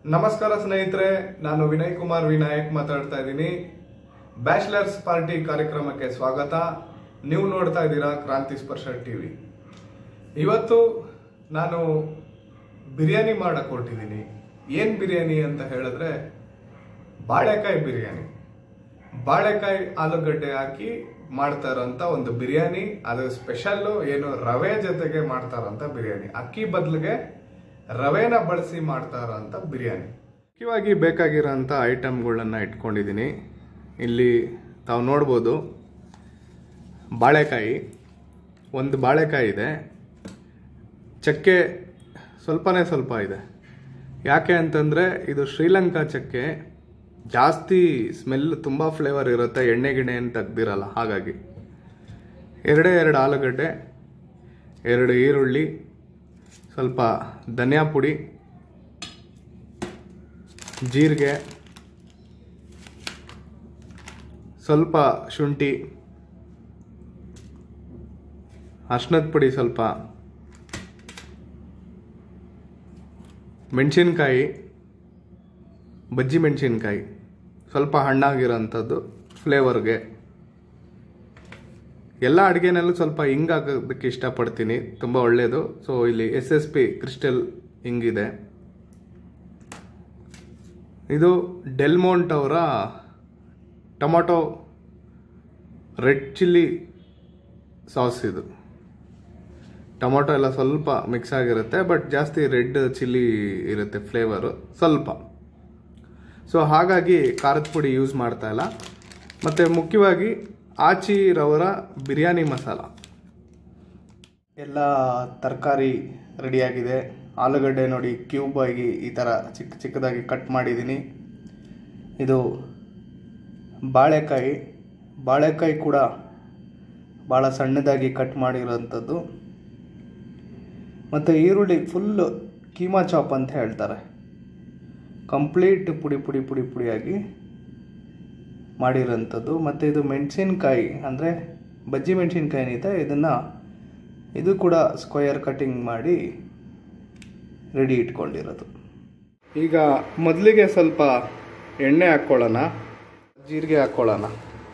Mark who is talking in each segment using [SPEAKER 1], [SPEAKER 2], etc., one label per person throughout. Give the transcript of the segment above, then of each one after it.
[SPEAKER 1] ನಮಸ್ಕಾರ ಸ್ನೇಹಿತರೆ ನಾನು ವಿನಯ್ ಕುಮಾರ್ ವಿನಾಯಕ್ ಮಾತಾಡ್ತಾ ಇದ್ದೀನಿ ಬ್ಯಾಚಲರ್ಸ್ ಪಾರ್ಟಿ ಕಾರ್ಯಕ್ರಮಕ್ಕೆ ಸ್ವಾಗತ ನೀವು ನೋಡ್ತಾ ಇದ್ದೀರಾ ಕ್ರಾಂತಿ ಸ್ಪರ್ಶ ಟಿವಿ ಇವತ್ತು ನಾನು ಬಿರಿಯಾನಿ ಮಾಡಕ್ ಹೊರಟಿದ್ದೀನಿ ಏನ್ ಬಿರಿಯಾನಿ ಅಂತ ಹೇಳಿದ್ರೆ ಬಾಳೆಕಾಯಿ ಬಿರಿಯಾನಿ ಬಾಳೆಕಾಯಿ ಆಲೂಗಡ್ಡೆ ಹಾಕಿ ಮಾಡ್ತಾ ಇರೋಂಥ ಒಂದು ಬಿರಿಯಾನಿ ಅದು ಸ್ಪೆಷಲ್ಲು ಏನು ರವೆ ಜೊತೆಗೆ ಮಾಡ್ತಾ ಇರೋಂಥ ಬಿರಿಯಾನಿ ಅಕ್ಕಿ ಬದಲಿಗೆ ರವೆನ ಬಳಸಿ ಮಾಡ್ತಾ ಇರೋಂಥ ಬಿರಿಯಾನಿ ಮುಖ್ಯವಾಗಿ ಬೇಕಾಗಿರೋಂಥ ಐಟಮ್ಗಳನ್ನ ಇಟ್ಕೊಂಡಿದ್ದೀನಿ ಇಲ್ಲಿ ತಾವು ನೋಡ್ಬೋದು ಬಾಳೆಕಾಯಿ ಒಂದು ಬಾಳೆಕಾಯಿ ಇದೆ ಚಕ್ಕೆ ಸ್ವಲ್ಪನೇ ಸ್ವಲ್ಪ ಇದೆ ಯಾಕೆ ಅಂತಂದರೆ ಇದು ಶ್ರೀಲಂಕಾ ಚಕ್ಕೆ ಜಾಸ್ತಿ ಸ್ಮೆಲ್ ತುಂಬ ಫ್ಲೇವರ್ ಇರುತ್ತೆ ಎಣ್ಣೆ ಗಿಣ್ಣೆ ಏನು ತೆಗ್ದಿರಲ್ಲ ಹಾಗಾಗಿ ಎರಡೇ ಎರಡು ಆಲೂಗಡ್ಡೆ ಎರಡು ಈರುಳ್ಳಿ ಸ್ವಲ್ಪ ಧನಿಯಾ ಪುಡಿ ಜೀರಿಗೆ ಸ್ವಲ್ಪ ಶುಂಠಿ ಅರ್ಶಿನದ ಪುಡಿ ಸ್ವಲ್ಪ ಮೆಣಸಿನ್ಕಾಯಿ ಬಜ್ಜಿ ಮೆಣಸಿನ್ಕಾಯಿ ಸ್ವಲ್ಪ ಹಣ್ಣಾಗಿರೋಂಥದ್ದು ಫ್ಲೇವರ್ಗೆ ಎಲ್ಲ ಅಡುಗೆನಲ್ಲೂ ಸ್ವಲ್ಪ ಹಿಂಗ್ ಹಾಕೋದಕ್ಕೆ ಇಷ್ಟಪಡ್ತೀನಿ ತುಂಬ ಒಳ್ಳೆಯದು ಸೊ ಇಲ್ಲಿ ಎಸ್ ಎಸ್ ಪಿ ಕ್ರಿಸ್ಟಲ್ ಹಿಂಗಿದೆ ಇದು ಡೆಲ್ಮೋಂಟ್ ಅವರ ಟೊಮೊಟೊ ರೆಡ್ ಚಿಲ್ಲಿ ಸಾಸ್ ಇದು ಟೊಮೊಟೊ ಎಲ್ಲ ಸ್ವಲ್ಪ ಮಿಕ್ಸ್ ಆಗಿರುತ್ತೆ ಬಟ್ ಜಾಸ್ತಿ ರೆಡ್ ಚಿಲ್ಲಿ ಇರುತ್ತೆ ಫ್ಲೇವರು ಸ್ವಲ್ಪ ಸೊ ಹಾಗಾಗಿ ಖಾರದ ಪುಡಿ ಯೂಸ್ ಮಾಡ್ತಾ ಇಲ್ಲ ಮತ್ತು ಮುಖ್ಯವಾಗಿ ಆಚಿರವರ ಬಿರಿಯಾನಿ ಮಸಾಲ ಎಲ್ಲ ತರಕಾರಿ ರೆಡಿಯಾಗಿದೆ ಆಲೂಗಡ್ಡೆ ನೋಡಿ ಕ್ಯೂಬ್ ಆಗಿ ಈ ಥರ ಚಿಕ್ಕ ಚಿಕ್ಕದಾಗಿ ಕಟ್ ಮಾಡಿದ್ದೀನಿ ಇದು ಬಾಳೆಕಾಯಿ ಬಾಳೆಕಾಯಿ ಕೂಡ ಭಾಳ ಸಣ್ಣದಾಗಿ ಕಟ್ ಮಾಡಿರೋಂಥದ್ದು ಮತ್ತು ಈರುಳ್ಳಿ ಫುಲ್ಲು ಕೀಮಾ ಚಾಪ್ ಅಂತ ಹೇಳ್ತಾರೆ ಕಂಪ್ಲೀಟ್ ಪುಡಿ ಪುಡಿ ಪುಡಿ ಪುಡಿಯಾಗಿ ಮಾಡಿರೋಂಥದ್ದು ಮತ್ತು ಇದು ಮೆಣಸಿನ್ಕಾಯಿ ಅಂದರೆ ಬಜ್ಜಿ ಮೆಣಸಿನ್ಕಾಯಿ ಏನಿದೆ ಇದನ್ನು ಇದು ಕೂಡ ಸ್ಕ್ವಯರ್ ಕಟಿಂಗ್ ಮಾಡಿ ರೆಡಿ ಇಟ್ಕೊಂಡಿರೋದು ಈಗ ಮೊದಲಿಗೆ ಸ್ವಲ್ಪ ಎಣ್ಣೆ ಹಾಕ್ಕೊಳ್ಳೋಣ ಜೀರಿಗೆ ಹಾಕ್ಕೊಳ್ಳೋಣ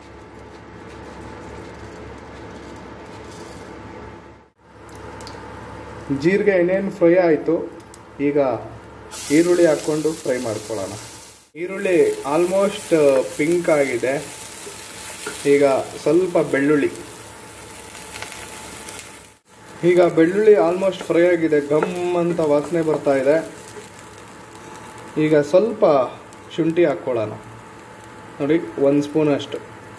[SPEAKER 1] ಜೀರಿಗೆ ಇನ್ನೇನು ಫ್ರೈ ಆಯಿತು ಈಗ ಈರುಳ್ಳಿ ಹಾಕ್ಕೊಂಡು ಫ್ರೈ ಮಾಡ್ಕೊಳ್ಳೋಣ ಈರುಳ್ಳಿ ಆಲ್ಮೋಸ್ಟ್ ಪಿಂಕ್ ಆಗಿದೆ ಈಗ ಸ್ವಲ್ಪ ಬೆಳ್ಳುಳ್ಳಿ ಈಗ ಬೆಳ್ಳುಳ್ಳಿ ಆಲ್ಮೋಸ್ಟ್ ಫ್ರೈ ಆಗಿದೆ ಗಮ್ ಅಂತ ವಾಸನೆ ಬರ್ತಾ ಇದೆ ಈಗ ಸ್ವಲ್ಪ ಶುಂಠಿ ಹಾಕ್ಕೊಳ್ಳೋಣ ನೋಡಿ ಒಂದು ಸ್ಪೂನ್ ಅಷ್ಟು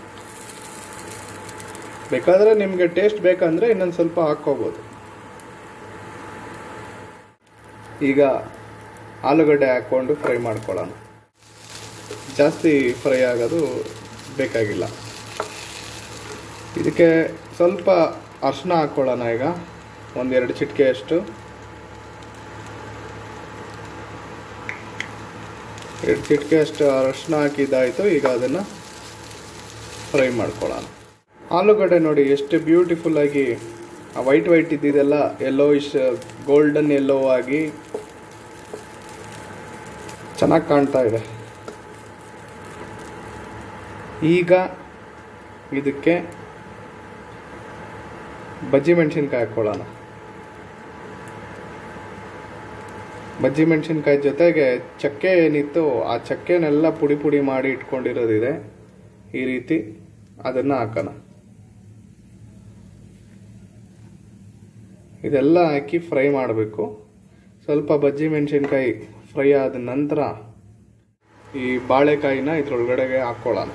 [SPEAKER 1] ಬೇಕಾದರೆ ನಿಮಗೆ ಟೇಸ್ಟ್ ಬೇಕಂದರೆ ಇನ್ನೊಂದು ಸ್ವಲ್ಪ ಹಾಕ್ಕೋಬೋದು ಈಗ ಆಲೂಗಡ್ಡೆ ಹಾಕ್ಕೊಂಡು ಫ್ರೈ ಮಾಡ್ಕೊಳ್ಳೋಣ ಜಾಸ್ತಿ ಫ್ರೈ ಆಗೋದು ಬೇಕಾಗಿಲ್ಲ ಇದಕ್ಕೆ ಸ್ವಲ್ಪ ಅರ್ಶಿನ ಹಾಕ್ಕೊಳ್ಳೋಣ ಈಗ ಒಂದೆರಡು ಚಿಟಿಕೆ ಅಷ್ಟು ಎರಡು ಚಿಟಿಕೆ ಅಷ್ಟು ಅರಶಿನ ಹಾಕಿದ್ದಾಯಿತು ಈಗ ಅದನ್ನು ಫ್ರೈ ಮಾಡ್ಕೊಳ್ಳೋಣ ಆಲೂಗಡ್ಡೆ ನೋಡಿ ಎಷ್ಟು ಬ್ಯೂಟಿಫುಲ್ ಆಗಿ ಆ ವೈಟ್ ವೈಟ್ ಇದ್ದಿದ್ದೆಲ್ಲ ಎಲ್ಲೋ ಇಶ್ ಗೋಲ್ಡನ್ ಎಲ್ಲೋ ಆಗಿ ಚೆನ್ನಾಗಿ ಕಾಣ್ತಾ ಇದೆ ಈಗ ಇದಕ್ಕೆ ಬಜ್ಜಿ ಮೆಣಸಿನ್ಕಾಯಿ ಹಾಕ್ಕೊಳ್ಳೋಣ ಬಜ್ಜಿ ಮೆಣಸಿನ್ಕಾಯಿ ಜೊತೆಗೆ ಚಕ್ಕೆ ಏನಿತ್ತು ಆ ಚಕ್ಕೆನೆಲ್ಲ ಪುಡಿ ಪುಡಿ ಮಾಡಿ ಇಟ್ಕೊಂಡಿರೋದಿದೆ ಈ ರೀತಿ ಅದನ್ನು ಹಾಕೋಣ ಇದೆಲ್ಲ ಹಾಕಿ ಫ್ರೈ ಮಾಡಬೇಕು ಸ್ವಲ್ಪ ಬಜ್ಜಿ ಮೆಣಸಿನ್ಕಾಯಿ ಫ್ರೈ ಆದ ನಂತರ ಈ ಬಾಳೆಕಾಯಿನ ಇದ್ರೊಳಗಡೆಗೆ ಹಾಕ್ಕೊಳ್ಳೋಣ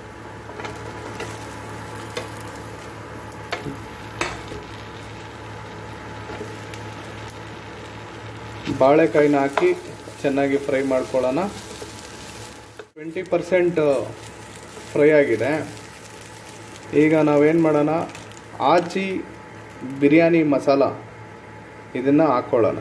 [SPEAKER 1] ಬಾಳೆಕಾಯಿನ ಹಾಕಿ ಚೆನ್ನಾಗಿ ಫ್ರೈ ಮಾಡ್ಕೊಳ್ಳೋಣ ಟ್ವೆಂಟಿ ಪರ್ಸೆಂಟ್ ಫ್ರೈ ಆಗಿದೆ ಈಗ ನಾವೇನು ಮಾಡೋಣ ಆಚಿ ಬಿರಿಯಾನಿ ಮಸಾಲ ಇದನ್ನು ಹಾಕ್ಕೊಳ್ಳೋಣ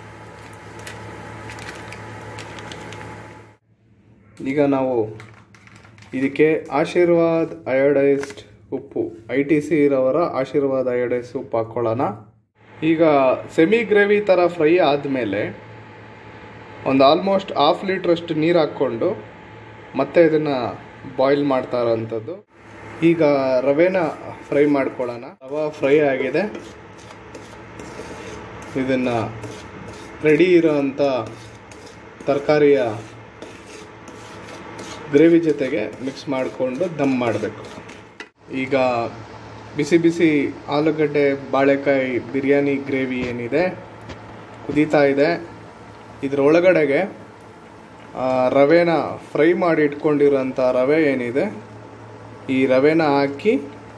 [SPEAKER 1] ಈಗ ನಾವು ಇದಕ್ಕೆ ಆಶೀರ್ವಾದ್ ಅಯೋಡೈಸ್ಡ್ ಉಪ್ಪು ಐ ಟಿ ಸಿ ಇರೋವರ ಆಶೀರ್ವಾದ್ ಅಯೋಡೈಸ್ ಉಪ್ಪು ಹಾಕ್ಕೊಳ್ಳೋಣ ಈಗ ಸೆಮಿ ಗ್ರೇವಿ ಥರ ಫ್ರೈ ಆದಮೇಲೆ ಒಂದು ಆಲ್ಮೋಸ್ಟ್ ಹಾಫ್ ಲೀಟ್ರಷ್ಟು ನೀರು ಹಾಕ್ಕೊಂಡು ಮತ್ತೆ ಇದನ್ನು ಬಾಯ್ಲ್ ಮಾಡ್ತಾ ಇರೋವಂಥದ್ದು ಈಗ ರವೆನ ಫ್ರೈ ಮಾಡ್ಕೊಳ್ಳೋಣ ರವೆ ಫ್ರೈ ಆಗಿದೆ ಇದನ್ನು ರೆಡಿ ಇರೋವಂಥ ತರಕಾರಿಯ ಗ್ರೇವಿ ಜೊತೆಗೆ ಮಿಕ್ಸ್ ಮಾಡಿಕೊಂಡು ದಮ್ ಮಾಡಬೇಕು ಈಗ ಬಿಸಿ ಬಿಸಿ ಆಲೂಗಡ್ಡೆ ಬಾಳೆಕಾಯಿ ಬಿರಿಯಾನಿ ಗ್ರೇವಿ ಏನಿದೆ ಕುದೀತಾ ಇದೆ ಇದರೊಳಗಡೆಗೆ ಆ, ರವೆನ ಫ್ರೈ ಮಾಡಿ ಇಟ್ಕೊಂಡಿರೋಂಥ ರವೆ ಏನಿದೆ ಈ ರವೆನ ಹಾಕಿ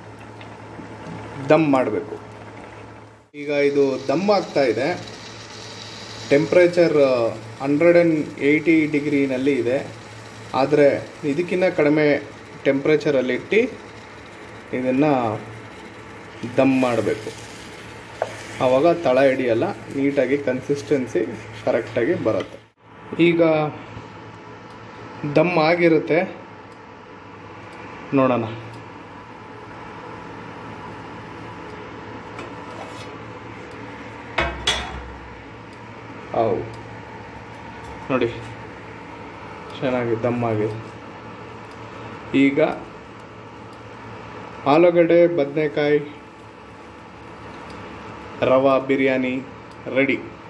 [SPEAKER 1] ದಮ್ ಮಾಡಬೇಕು ಈಗ ಇದು ದಮ್ ಆಗ್ತಾ ಇದೆ ಟೆಂಪ್ರೇಚರ್ ಹಂಡ್ರೆಡ್ ಆ್ಯಂಡ್ ಏಯ್ಟಿ ಡಿಗ್ರಿನಲ್ಲಿ ಇದೆ ಆದರೆ ಇದಕ್ಕಿಂತ ಕಡಿಮೆ ಟೆಂಪ್ರೇಚರಲ್ಲಿ ಇಟ್ಟು ಇದನ್ನು ದಮ್ ಮಾಡಬೇಕು ಆವಾಗ ತಳ ಹಿಡಿಯಲ್ಲ ನೀಟಾಗಿ ಕನ್ಸಿಸ್ಟೆನ್ಸಿ ಕರೆಕ್ಟಾಗಿ ಬರುತ್ತೆ ಈಗ ದಮ್ ಆಗಿರುತ್ತೆ ನೋಡೋಣ ಅವು ನೋಡಿ ಚೆನ್ನಾಗಿ ದಮ್ ಆಗಿದೆ ಈಗ ಆಲೂಗಡ್ಡೆ ಬದನೆಕಾಯಿ ರವಾ ಬಿರಿಯಾನಿ ರೆಡಿ